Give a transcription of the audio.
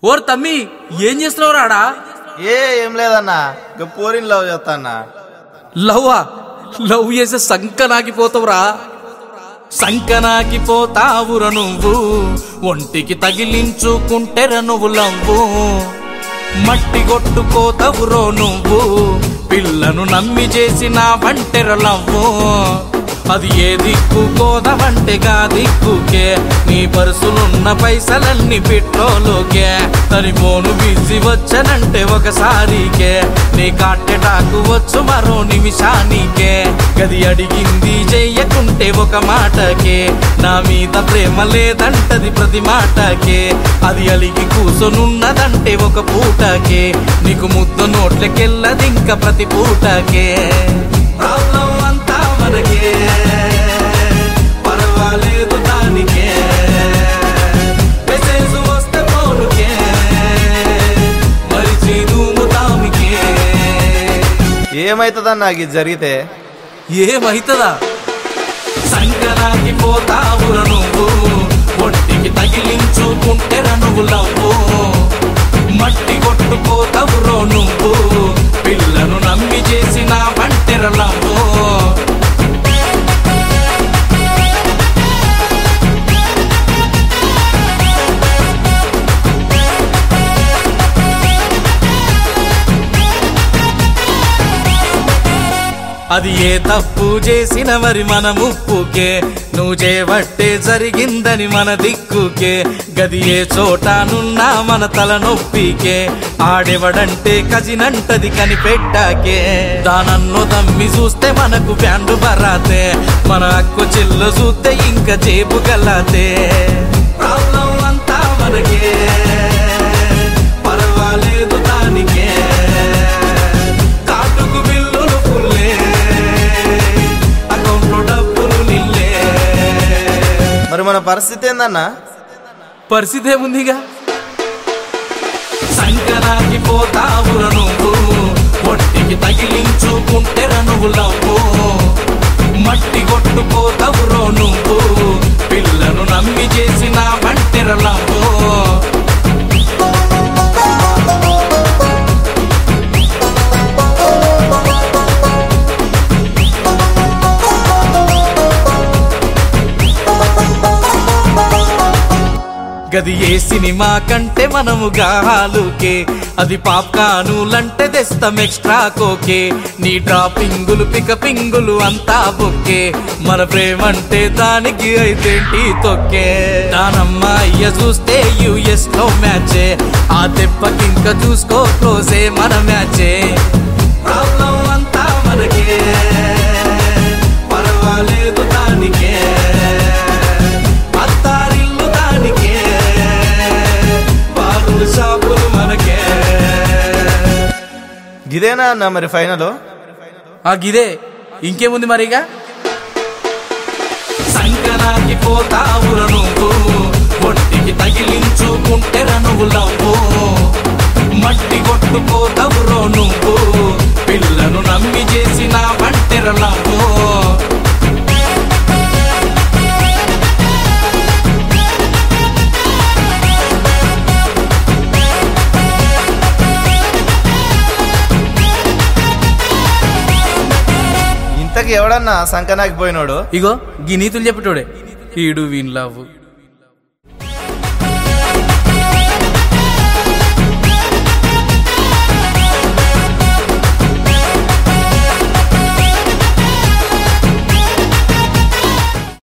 or తమ్మి ఏం చేస్తున్నావు రాడా ఏ ఏం లేదన్నా ఇక పోరిని లవ్ చేస్తాన్నా లవ్వా లవ్ చేసే సంకనాకిపోతావురా సంకనాకిపోతావుర నువ్వు ఒంటికి తగిలించుకుంటెర నువ్వు లవ్వు మట్టి కొట్టుకోతవురో నువ్వు పిల్లను నమ్మి చేసిన వంటెర లవ్వు అది ఏ దిక్కు కోదవంటెగా దిక్కుకే నీ పరుసులున్న పైసలన్నీ పెట్రోలుకే తని ఫోను బిజీ వచ్చనంటే ఒకసారికే నీ కాటెటాకు వచ్చు మరో నిమిషానికే గది అడిగింది చెయ్యకుంటే ఒక మాటకే నా మీద ప్రేమ లేదంటది ప్రతి మాటకే అది అలిగి కూసొనున్నదంటే ఒక పూటకే నీకు ముద్దు నోట్లకెళ్ళదింక ప్రతి పూటకే ప్రాబ్లం అంతా మనకే పర్వాలేదు దానికే మెసేజ్ వస్తే ఫోనుకే మరిచి దూముతామికే ఏమైతుందన్నా ఇది జరిగితే ఏమైతదా సంకరాకి పోతావుర నువ్వు ఒంటికి తగిలించుకుంటెర నువ్వు లవ్వు మట్టి కొట్టుకోతావురో నువ్వు పిల్లను నమ్మి చేసిన వంటెర లవ్వు అది ఏ తప్పు చేసిన మరి మన ముప్పుకే నువ్వు చేపట్టే జరిగిందని మన దిక్కుకే గది ఏ చోటనున్నా మన తల నొప్పికే ఆడెవడంటే కజినంటది కనిపెట్టాకే దానన్ను దమ్మి చూస్తే మనకు బ్యాండు బరాతే మన అక్కు చెల్లు చూస్తే ఇంకా జేబు గల్లాతే ప్రాబ్లం అంతా మనకే పర్వాలేదు దానికే కాటుకు బిల్లులు పుల్లే అకౌంట్లో డబ్బులు నిల్లే మరి మన పరిస్థితి ఏందన్నా పరిస్థితి ఏముందిగా సంకరాకి పోతావుర నువ్వు ఒట్టికి తగిలించుకుంటెర నువ్వు లవ్వు మట్టి కొట్టుకోతావురో నువ్వు పిల్లను నమ్మి చేసిన వంటెర లవ్వు గది ఏ సినిమా కంటే మనము గాలుకే అది పాప్కానులంటే తెస్తాం ఎక్స్ట్రా కోకే నీ డ్రాపింగులు పికపింగులు అంతా బొక్కే మన ప్రేమంటే దానికి అయితేంటి తొక్కే దానమ్మ అయ్య చూస్తే యుఎస్ లో మ్యాచే ఆ దెబ్బకి ఇంకా చూసుకో క్లోజే మన మ్యాచే ప్రాబ్లం అంతా మనకే పర్వాలేదు దానికే అత్తారిల్లు దానికే బాగులు షాపులు మనకే గిదేనా అన్న మరి ఫైనల్ ఆ గిదే ఇంకేముంది మరిగా సంకరాకి పోతావుర నువ్వు ఒట్టికి తగిలించుకుంటెర నువ్వు లవ్వు మట్టి కొట్టుకోతావురో నువ్వు పిల్లను నమ్మి చేసిన వంటెర లవ్వు ఇంతకి ఎవడన్నా సంకనాకి పోయినోడు ఇగో గీ నీతులు చెప్పటోడే ఈడు వీన్ లవ్